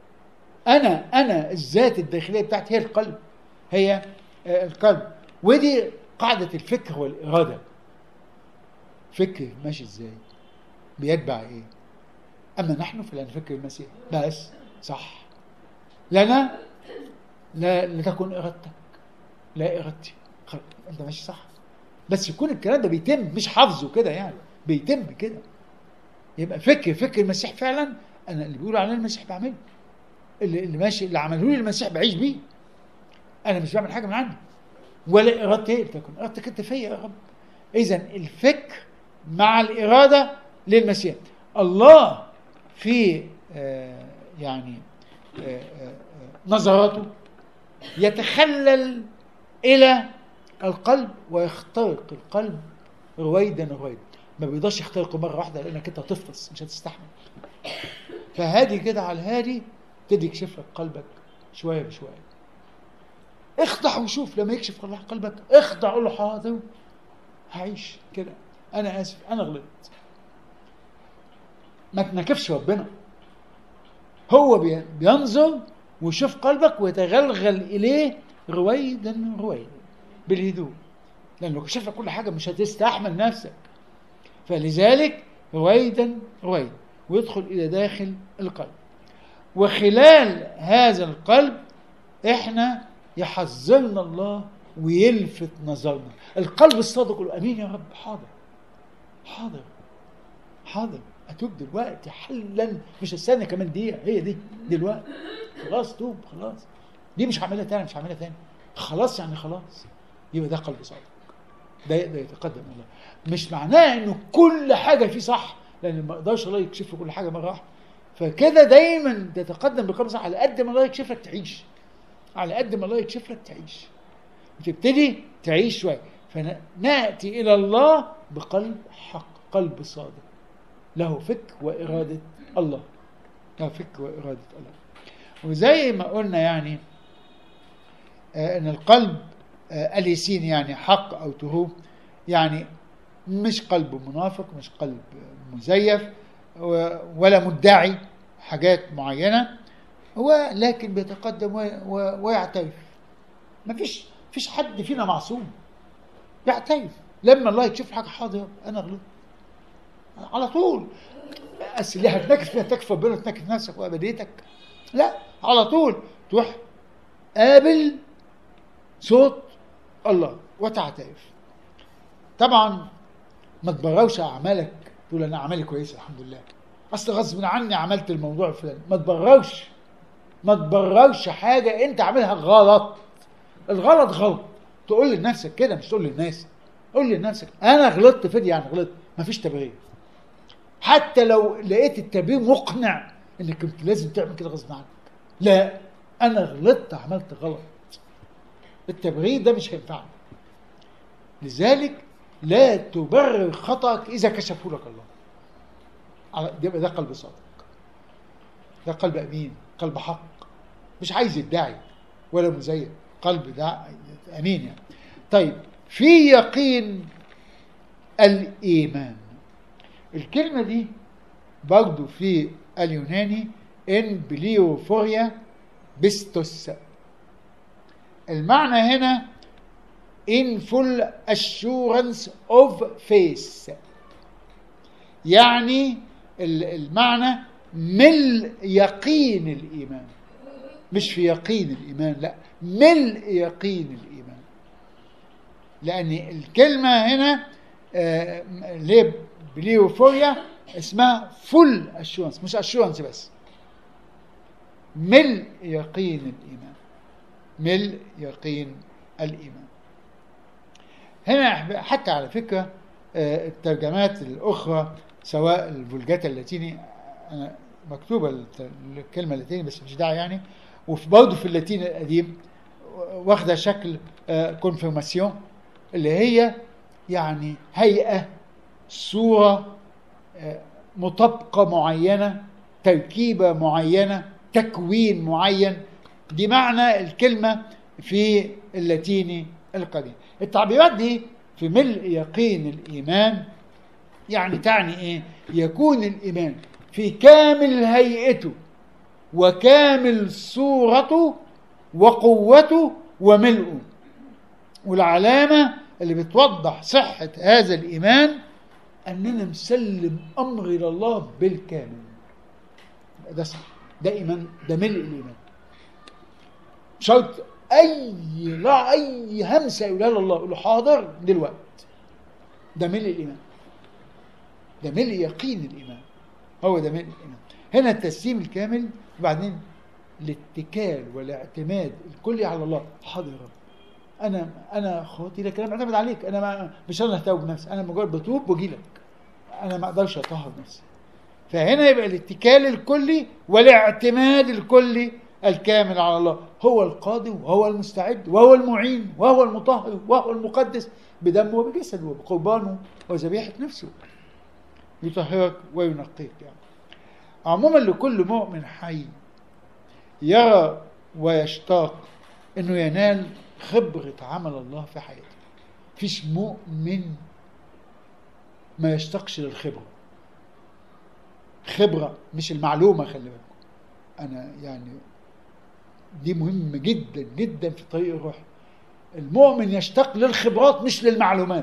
أنا أنا الذات الداخلية بتاعتي هي القلب هي القلب ودي قاعدة الفكر والإرادة فكر ماشي إزاي بيتبع إيه أما نحن فلا نفكر المسيح بس صح لنا لا لتكن إرادتك لا إرادتي أنت ماشي صح بس يكون الكلام ده بيتم مش حافظه كده يعني بيتم كده يبقى فكر فكر المسيح فعلا أنا اللي بيقولوا عليه المسيح بعمله اللي, اللي ماشي اللي عمله لي المسيح بعيش بيه أنا مش بعمل حاجة من عندي ولا إرادتي إيه تكن إرادتك أنت فيا يا رب إذا الفكر مع الإرادة للمسيح الله في يعني آه، آه، آه، نظراته يتخلل الى القلب ويخترق القلب رويدا رويدا ما بيقدرش يخترقه مره واحده لانك انت هتفطس مش هتستحمل فهادي كده على الهادي تبتدي يكشف لك قلبك شويه بشويه اخضع وشوف لما يكشف الله قلبك اخضع قول له حاضر هعيش كده انا اسف انا غلطت ما تنكفش ربنا هو بي- بينظر ويشوف قلبك ويتغلغل اليه رويدا رويدا بالهدوء لانه كشف لك كل حاجه مش هتستحمل نفسك فلذلك رويدا رويدا ويدخل الى داخل القلب وخلال هذا القلب احنا يحذرنا الله ويلفت نظرنا القلب الصادق يقول امين يا رب حاضر حاضر حاضر اتوب دلوقتي حلا مش هستنى كمان دقيقه هي دي دلوقتي خلاص توب خلاص دي مش هعملها تاني مش هعملها تاني خلاص يعني خلاص يبقى ده قلب صادق ده يقدر يتقدم الله مش معناه انه كل حاجه فيه صح لان ما يقدرش الله يكشف له كل حاجه مره واحده فكده دايما تتقدم بقلب صح على قد ما الله يكشف لك تعيش على قد ما الله يكشف لك تعيش وتبتدي تعيش شويه فناتي الى الله بقلب حق قلب صادق له فكر واراده الله له فكر واراده الله وزي ما قلنا يعني آه ان القلب آه اليسين يعني حق او تهوب يعني مش قلب منافق مش قلب مزيف و- ولا مدعي حاجات معينه هو لكن بيتقدم وي- و- ويعترف ما فيش فيش حد فينا معصوم يعترف لما الله يكشف حاجه حاضر انا غلطت على طول اصل ليه هتنكف فيها تكفى ربنا تنكف نفسك وابديتك لا على طول تروح قابل صوت الله وتعترف طبعا ما تبررش اعمالك تقول انا اعمالي كويسه الحمد لله اصل غصب عني عملت الموضوع الفلاني ما تبررش ما تبررش حاجه انت عاملها غلط الغلط غلط تقول لنفسك كده مش تقول للناس قول لنفسك انا غلطت في دي يعني غلطت مفيش تبرير حتى لو لقيت التبرير مقنع انك كنت لازم تعمل كده غصب عنك لا انا غلطت عملت غلط التبرير ده مش هينفعني لذلك لا تبرر خطأك إذا كشفه لك الله على- يبقى ده قلب صادق ده قلب أمين قلب حق مش عايز يدعي ولا مزيف قلب ده أمين يعني طيب في يقين الإيمان الكلمة دي برضو في اليوناني ان بليوفوريا بستوس المعنى هنا in full assurance of faith يعني ال- المعنى ملء يقين الإيمان مش في يقين الإيمان لا ملء يقين الإيمان لأن الكلمة هنا آه، اللي هي بليوفوريا اسمها فول اشورنس مش اشورنس بس ملء يقين الإيمان ملء يقين الإيمان هنا حتى على فكرة آه، الترجمات الأخرى سواء الفولجاتا اللاتيني أنا مكتوبة الت- الكلمة اللاتيني بس مش داعي يعني وفي برضه في اللاتيني القديم واخدة شكل كونفirmation اللي هي يعني هيئة صورة آه، مطابقة معينة تركيبة معينة تكوين معين دي معنى الكلمة في اللاتيني القديم التعبيرات دي في ملء يقين الإيمان يعني تعني إيه يكون الإيمان في كامل هيئته وكامل صورته وقوته وملئه والعلامة اللي بتوضح صحة هذا الإيمان أننا نسلم أمر إلى الله بالكامل ده صح ده إيمان ده ملء الإيمان شرط أي لا أي همسة يقولها له الله يقول له حاضر دلوقتي ده ملء الإيمان ده ملء يقين الإيمان هو ده ملء الإيمان هنا التسليم الكامل وبعدين الاتكال والاعتماد الكلي على الله حاضر يا رب انا انا خاطي لك انا معتمد عليك انا ما مش انا هتوب نفسي انا مجرد بتوب واجي لك انا ما اقدرش اطهر نفسي فهنا يبقى الاتكال الكلي والاعتماد الكلي الكامل على الله هو القاضي وهو المستعد وهو المعين وهو المطهر وهو المقدس بدمه وبجسده وبقربانه وذبيحة نفسه يطهرك وينقيك يعني عموما لكل مؤمن حي يرى ويشتاق انه ينال خبرة عمل الله في حياته فيش مؤمن ما يشتاقش للخبرة خبرة مش المعلومة خلي بالكم أنا يعني دي مهمة جدا جدا في طريق الروح المؤمن يشتاق للخبرات مش للمعلومات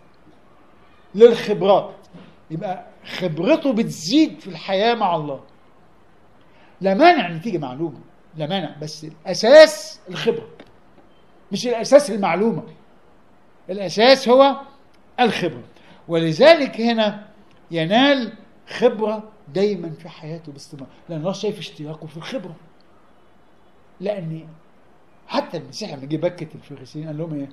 للخبرات يبقى خبرته بتزيد في الحياة مع الله لا مانع ان تيجي معلومة لا مانع بس الأساس الخبرة مش الأساس المعلومة الأساس هو الخبرة ولذلك هنا ينال خبرة دايما في حياته باستمرار لأن الله شايف اشتياقه في الخبرة لأن حتى المسيح لما جه بكت الفريسيين قال لهم ايه؟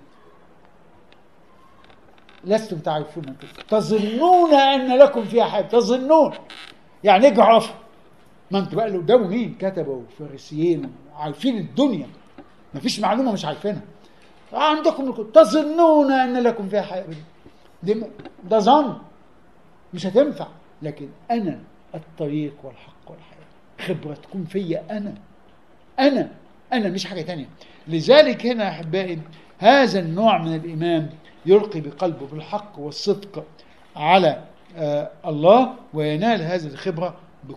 لستم تعرفون تظنون ان لكم فيها حاجه تظنون يعني ايه جعرفه؟ ما انتوا بقى اللي قدامه مين؟ كتبه وفريسيين عارفين الدنيا ما فيش معلومه مش عارفينها عندكم الكتب تظنون ان لكم فيها حياه دي ده ظن مش هتنفع لكن انا الطريق والحق والحياه خبره تكون فيا انا انا انا مش حاجه تانية لذلك هنا يا احبائي هذا النوع من الايمان يلقي بقلبه بالحق والصدق على آه الله وينال هذه الخبره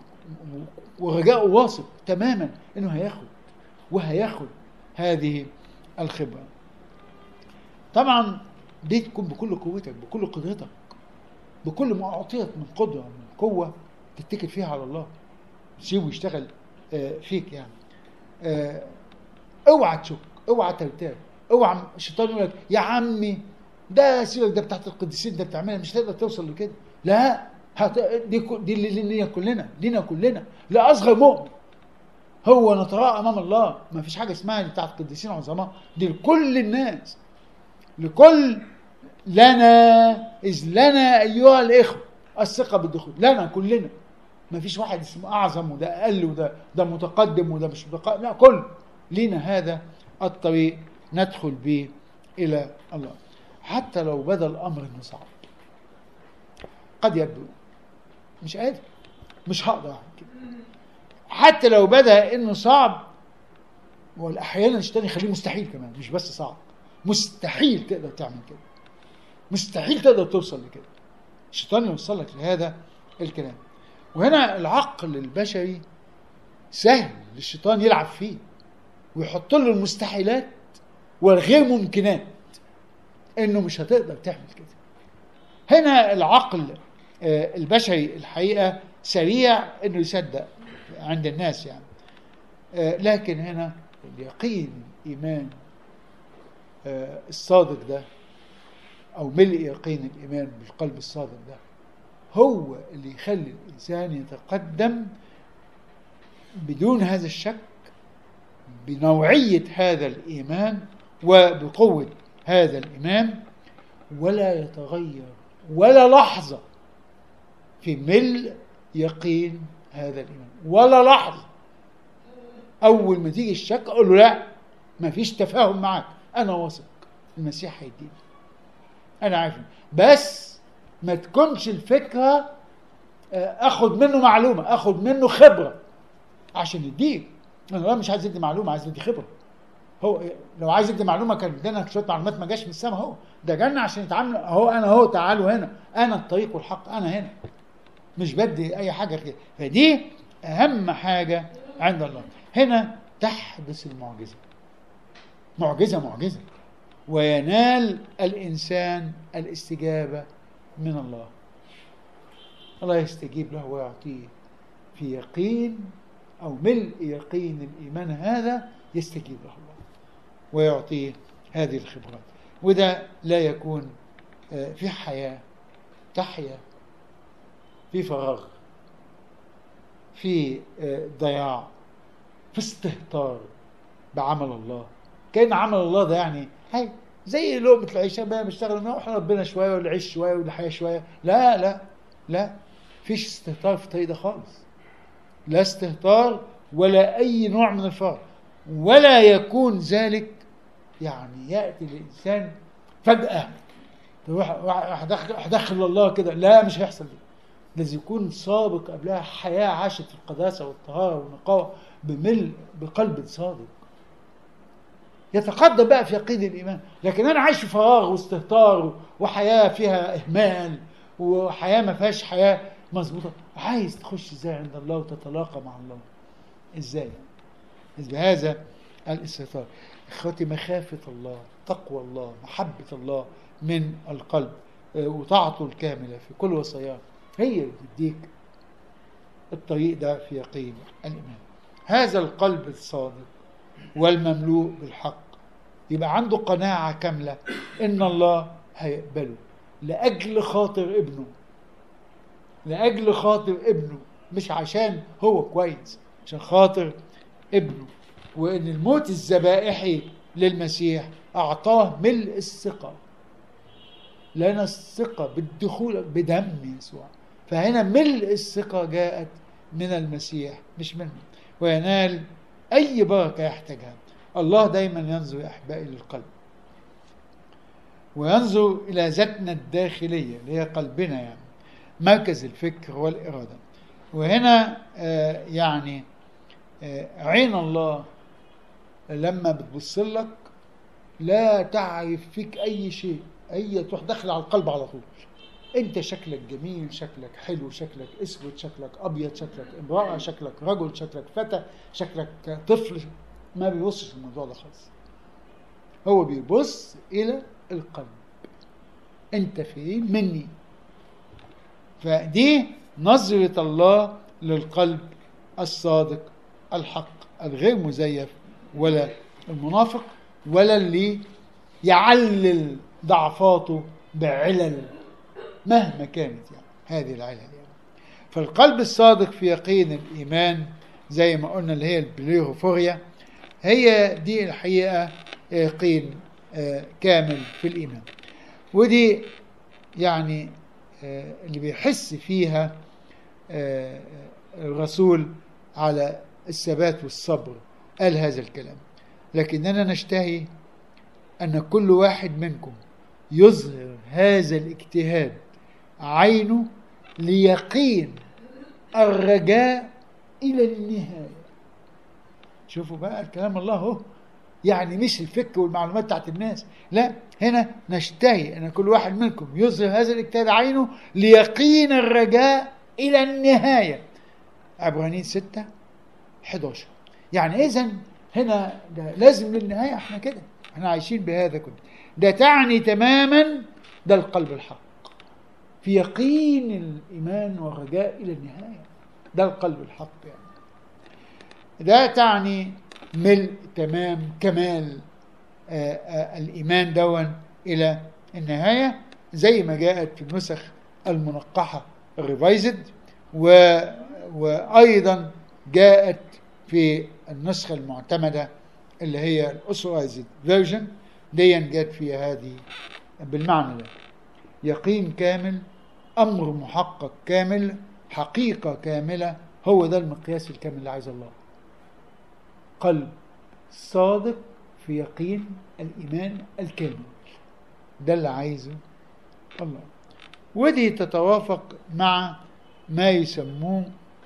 ورجاء واثق تماما انه هياخد وهياخد هذه الخبره طبعا دي تكون بكل قوتك بكل قدرتك بكل ما اعطيت من قدره من قوه تتكل فيها على الله سيبه يشتغل آه فيك يعني آه اوعى تشك اوعى ترتاب اوعى الشيطان يقول لك يا عمي ده سيبك ده بتاعت القديسين ده بتعملها مش هتقدر توصل لكده لا هت... دي دي لينا كلنا لينا كلنا لاصغر مؤمن هو نتراءى امام الله ما فيش حاجه اسمها بتاعت القديسين عظماء دي لكل الناس لكل لنا اذ لنا ايها الاخوه الثقه بالدخول لنا كلنا ما فيش واحد اسمه اعظم وده اقل وده ده متقدم وده مش متقدم لا كل لينا هذا الطريق ندخل به الى الله حتى لو بدا الامر انه صعب قد يبدو مش قادر مش هقدر اعمل كده حتى لو بدا انه صعب واحيانا الشيطان يخليه مستحيل كمان مش بس صعب مستحيل تقدر تعمل كده مستحيل تقدر توصل لكده الشيطان يوصلك لهذا الكلام وهنا العقل البشري سهل للشيطان يلعب فيه ويحط له المستحيلات والغير ممكنات انه مش هتقدر تعمل كده هنا العقل البشري الحقيقه سريع انه يصدق عند الناس يعني لكن هنا اليقين الايمان الصادق ده او ملء يقين الايمان بالقلب الصادق ده هو اللي يخلي الانسان يتقدم بدون هذا الشك بنوعيه هذا الايمان وبقوه هذا الايمان ولا يتغير ولا لحظه في ملء يقين هذا الايمان ولا لحظه اول ما تيجي الشك اقول له لا ما فيش تفاهم معاك انا واثق المسيح هيديني انا عارف بس ما تكونش الفكره اخد منه معلومه اخد منه خبره عشان يديك انا مش عايز يدي معلومه عايز يدي خبره هو لو عايز يدي معلومه كان ادانا شويه معلومات ما جاش من السماء اهو ده جالنا عشان يتعامل اهو انا اهو تعالوا هنا انا الطريق والحق انا هنا مش بدي اي حاجه كده فدي اهم حاجه عند الله هنا تحدث المعجزه معجزه معجزه وينال الانسان الاستجابه من الله الله يستجيب له ويعطيه في يقين او ملء يقين الايمان هذا يستجيب له الله ويعطيه هذه الخبرات وده لا يكون في حياه تحيا في فراغ في ضياع في استهتار بعمل الله كان عمل الله ده يعني هاي زي لقمة العيش بقى بشتغل نروح ربنا شوية والعيش شوية والحياة شوية لا لا لا فيش استهتار في الطريق ده خالص لا استهتار ولا اي نوع من الفرق ولا يكون ذلك يعني ياتي الانسان فجاه تروح راح دخل راح دخل الله كده لا مش هيحصل دي لازم يكون سابق قبلها حياه عاشت في القداسه والطهاره والنقاوه بملء بقلب صادق يتقدم بقى في يقين الايمان لكن انا عايش في فراغ واستهتار وحياه فيها اهمال وحياه ما فيهاش حياه مظبوطه عايز تخش ازاي عند الله وتتلاقى مع الله ازاي بهذا الاستهتار اخوتي مخافه الله تقوى الله محبه الله من القلب آه، وطاعته الكامله في كل وصاياه هي اللي بتديك الطريق ده في يقين الايمان هذا القلب الصادق والمملوء بالحق يبقى عنده قناعة كاملة إن الله هيقبله لأجل خاطر ابنه لأجل خاطر ابنه مش عشان هو كويس عشان خاطر ابنه وإن الموت الذبائحي للمسيح أعطاه ملء الثقة لنا الثقة بالدخول بدم يسوع فهنا ملء الثقة جاءت من المسيح مش منه وينال أي بركة يحتاجها الله دايما ينظر يا أحبائي للقلب وينظر إلى ذاتنا الداخلية اللي هي قلبنا يعني مركز الفكر والإرادة وهنا آه يعني آه عين الله لما بتبص لك لا تعرف فيك أي شيء أي تروح داخل على القلب على طول انت شكلك جميل شكلك حلو شكلك اسود شكلك ابيض شكلك امراه شكلك رجل شكلك فتى شكلك طفل ما بيبصش الموضوع ده خالص هو بيبص الى القلب انت فين مني فدي نظرة الله للقلب الصادق الحق الغير مزيف ولا المنافق ولا اللي يعلل ضعفاته بعلل مهما كانت يعني هذه العلل يعني فالقلب الصادق في يقين الإيمان زي ما قلنا اللي هي البليغوفوريا هي دي الحقيقة يقين كامل في الإيمان ودي يعني اللي بيحس فيها الرسول على الثبات والصبر قال هذا الكلام لكننا نشتهي أن كل واحد منكم يظهر هذا الاجتهاد عينه ليقين الرجاء إلى النهاية شوفوا بقى الكلام الله هو يعني مش الفكر والمعلومات بتاعت الناس لا هنا نشتهي أن كل واحد منكم يظهر هذا الاجتهاد عينه ليقين الرجاء إلى النهاية عبرانيين 6 11 يعني إذا هنا ده لازم للنهاية احنا كده احنا عايشين بهذا كله ده تعني تماما ده القلب الحق في يقين الإيمان والرجاء إلى النهاية ده القلب الحق يعني ده تعني ملء تمام كمال آآ آآ الإيمان دون إلى النهاية زي ما جاءت في النسخ المنقحة الريفايزد و... وأيضا جاءت في النسخة المعتمدة اللي هي الأسرايزد فيرجن دي جت فيها هذه بالمعنى ده يقين كامل أمر محقق كامل حقيقة كاملة هو ده المقياس الكامل اللي عايز الله قلب صادق في يقين الإيمان الكامل ده اللي عايزه الله ودي تتوافق مع ما يسموه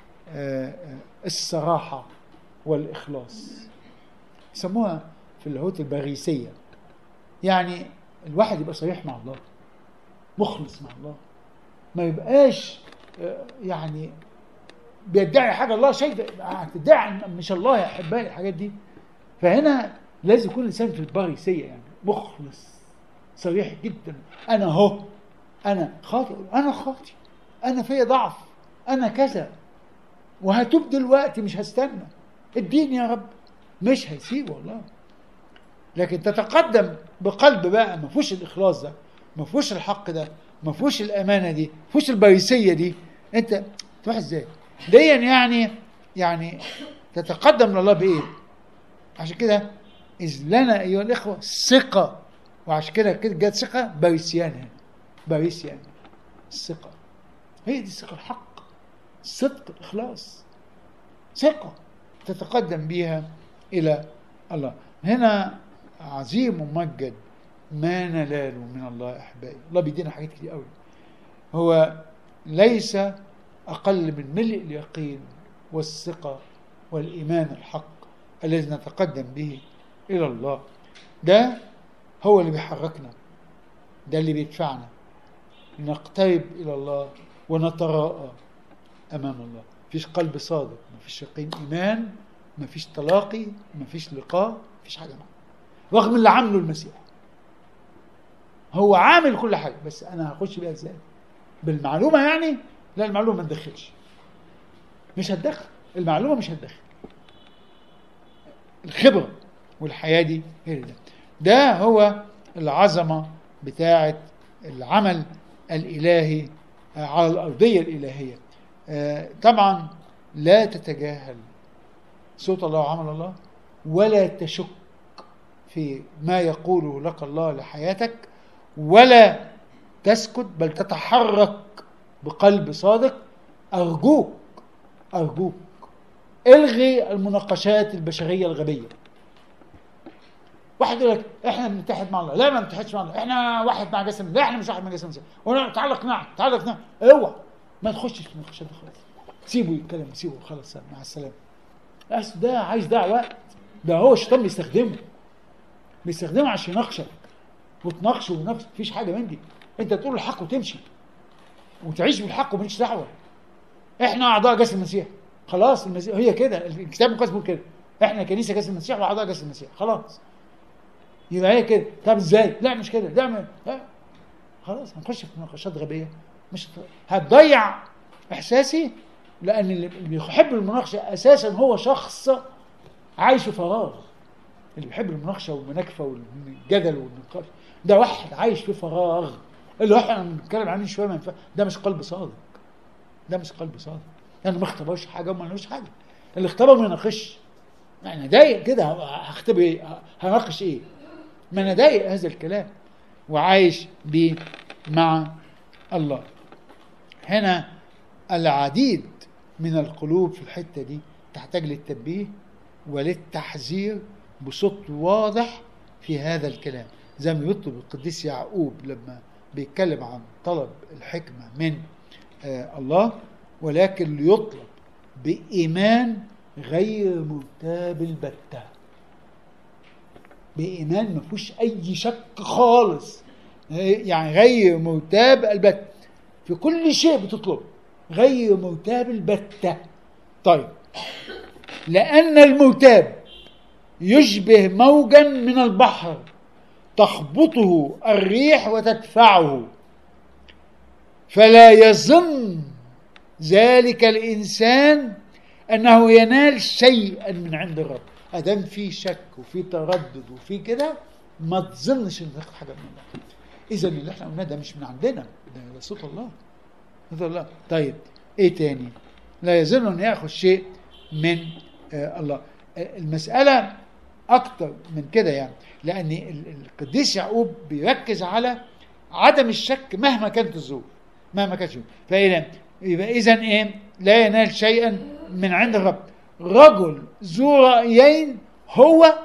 الصراحة والإخلاص يسموها في اللاهوت البغيسية يعني الواحد يبقى صريح مع الله مخلص مع الله ما يبقاش يعني بيدعي حاجة الله شايف هتدعي مش الله يا أحبائي الحاجات دي فهنا لازم يكون الإنسان في البغيسية يعني مخلص صريح جدا أنا هو أنا خاطئ أنا خاطئ أنا فيا ضعف أنا كذا وهتوب دلوقتي مش هستنى اديني يا رب مش هيسيب والله لكن تتقدم بقلب بقى ما فيهوش الاخلاص ده ما فيهوش الحق ده ما فيهوش الامانه دي ما فيهوش البيسيه دي انت تروح ازاي ديا يعني يعني تتقدم لله بايه عشان كده اذ لنا ايها الاخوه ثقه وعشان كده كده جت ثقه بيسيان هنا بيسيان الثقه هي دي الثقه الحق صدق إخلاص ثقة تتقدم بها إلى الله هنا عظيم وممجد ما نلاله من الله أحبائي الله بيدينا حاجات كتير قوي هو ليس أقل من ملء اليقين والثقة والإيمان الحق الذي نتقدم به إلى الله ده هو اللي بيحركنا ده اللي بيدفعنا نقترب إلى الله ونتراءى أمام الله مفيش قلب صادق مفيش يقين إيمان مفيش تلاقي مفيش لقاء مفيش حاجة معه رغم اللي عامله المسيح هو عامل كل حاجة بس أنا هخش بيها إزاي بالمعلومة يعني لا المعلومة ما تدخلش مش هتدخل المعلومة مش هتدخل الخبرة والحياة دي هي ده ده هو العظمة بتاعة العمل الإلهي على الأرضية الإلهية طبعا لا تتجاهل صوت الله وعمل الله ولا تشك في ما يقوله لك الله لحياتك ولا تسكت بل تتحرك بقلب صادق أرجوك أرجوك الغي المناقشات البشرية الغبية واحد يقول لك احنا بنتحد مع الله لا ما بنتحدش مع الله احنا واحد مع جسم لا احنا مش واحد مع جسم وانا تعال اقنعك تعال اقنعك اوعى ما تخشش في المناقشات خالص سيبه يتكلم سيبه خلاص مع السلامه بس ده عايز ده وقت ده هو الشيطان بيستخدمه بيستخدمه عشان يناقشك وتناقشه ونفس مفيش حاجه من دي انت تقول الحق وتمشي وتعيش بالحق ومالكش دعوه احنا اعضاء جسد المسيح خلاص المسيح هي كده الكتاب المقدس بيقول كده احنا كنيسه جسد المسيح واعضاء جسد المسيح خلاص يبقى هي كده طب ازاي لا مش كده لا لا خلاص هنخش في مناقشات غبيه مش هتضيع احساسي لان اللي بيحب المناقشه اساسا هو شخص عايش في فراغ اللي بيحب المناقشه والمناكفه والجدل والنقاش ده واحد عايش في فراغ اللي احنا بنتكلم عنه شويه ما ينفع ده مش قلب صادق ده مش قلب صادق لانه ما اختبرش حاجه وما لهوش حاجه اللي اختبر ما يناقشش يعني ضايق كده هختبر ايه هناقش ايه ما انا ضايق هذا الكلام وعايش بيه مع الله هنا العديد من القلوب في الحته دي تحتاج للتنبيه وللتحذير بصوت واضح في هذا الكلام زي ما يطلب القديس يعقوب لما بيتكلم عن طلب الحكمة من آه الله ولكن ليطلب بإيمان غير مرتاب البتة بإيمان ما فيهوش أي شك خالص يعني غير مرتاب البتة في كل شيء بتطلب غير مرتاب البتة طيب لأن المرتاب يشبه موجا من البحر تخبطه الريح وتدفعه فلا يظن ذلك الانسان انه ينال شيئا من عند الرب ادام في شك وفي تردد وفي كده ما تظنش انك تاخد حاجه من الله اذا اللي احنا قلناه ده مش من عندنا ده صوت الله صوت الله طيب ايه تاني لا يظن ان ياخذ شيء من آه الله المساله اكتر من كده يعني لان القديس يعقوب بيركز على عدم الشك مهما كانت الظروف مهما كانت الظروف فاذا يبقى اذا ايه لا ينال شيئا من عند الرب رجل ذو رايين هو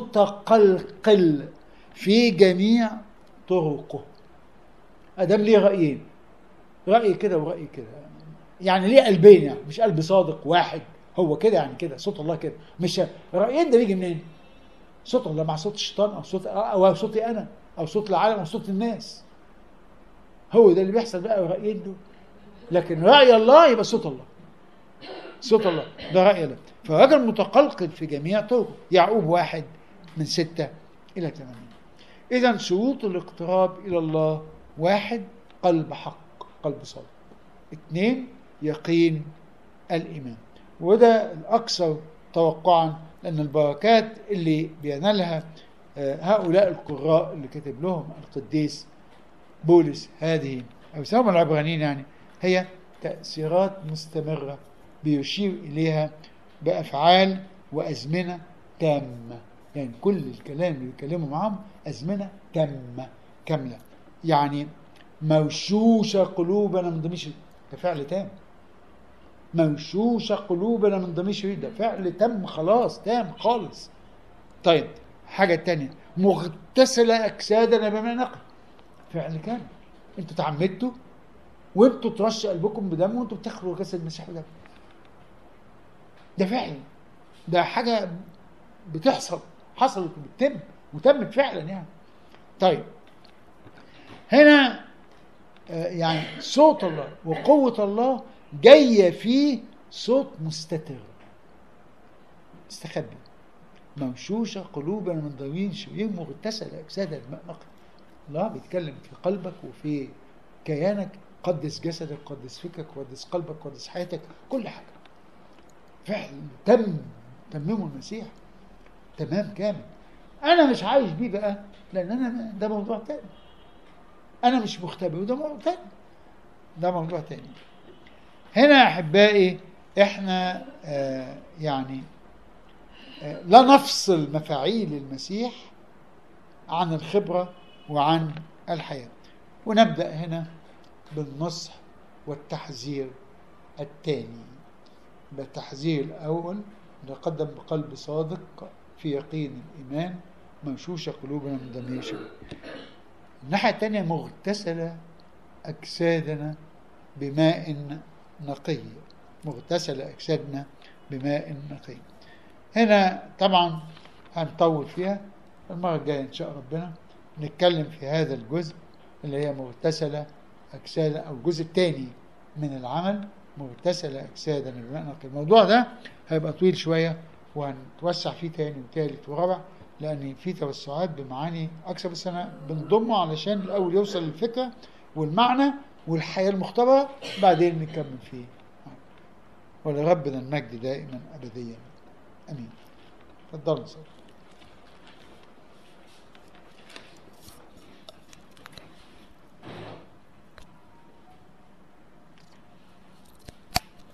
متقلقل في جميع طرقه ادم ليه رايين راي كده وراي كده يعني ليه قلبين يعني مش قلب صادق واحد هو كده يعني كده صوت الله كده مش رايين ده بيجي منين صوت الله مع صوت الشيطان او صوت او صوتي انا او صوت العالم او صوت الناس هو ده اللي بيحصل بقى الرايين دول لكن راي الله يبقى صوت الله صوت الله ده راي الله فالراجل متقلقل في جميع طرقه يعقوب واحد من ستة إلى ثمانية إذا شروط الاقتراب إلى الله واحد قلب حق قلب صادق اثنين يقين الإيمان وده الأكثر توقعا لأن البركات اللي بينالها هؤلاء القراء اللي كتب لهم القديس بولس هذه أو سواء العبرانيين يعني هي تأثيرات مستمرة بيشير إليها بأفعال وأزمنة تامة يعني كل الكلام اللي بيتكلموا معاهم أزمنة تامة كاملة يعني موشوشة قلوبنا من ضميش ده فعل تام موشوشة قلوبنا من ضمير شرير ده فعل تم خلاص تام خالص طيب حاجة تانية مغتسلة أجسادنا بماء نقي فعل كامل انتوا تعمدتوا وانتوا ترش قلبكم بدم وانتوا بتاخدوا جسد المسيح بدم ده فعل ده حاجة بتحصل حصلت وبتتم وتمت فعلا يعني طيب هنا آه، يعني صوت الله وقوة الله جاية فيه صوت مستتر مستخبي موشوشة قلوبنا من ضوين شرير مغتسلة أجساد الماء نقي الله بيتكلم في قلبك وفي كيانك قدس جسدك قدس فكرك قدس قلبك قدس حياتك كل حاجة فعل تم تممه المسيح تمام كامل انا مش عايش بيه بقى لان انا ده موضوع تاني انا مش مختبئ وده موضوع تاني ده موضوع تاني هنا يا احبائي احنا آه يعني آه لا نفصل مفاعيل المسيح عن الخبره وعن الحياه ونبدا هنا بالنصح والتحذير الثاني بالتحذير الأول نقدم بقلب صادق في يقين الإيمان منشوشة قلوبنا من ضمير شرير الناحية الثانية مغتسلة أجسادنا بماء نقي مغتسلة أجسادنا بماء نقي هنا طبعا هنطول فيها المرة الجاية إن شاء ربنا نتكلم في هذا الجزء اللي هي مغتسلة أجساد أو الجزء الثاني من العمل مغتسلة أجسادا بماء نقي الموضوع ده هيبقى طويل شوية وهنتوسع فيه تاني وتالت ورابع لأن في توسعات بمعاني أكثر بس أنا بنضمه علشان الأول يوصل للفكرة والمعنى والحياة المختبرة بعدين نكمل فيه ولربنا المجد دائما أبديا أمين تفضلوا صلوا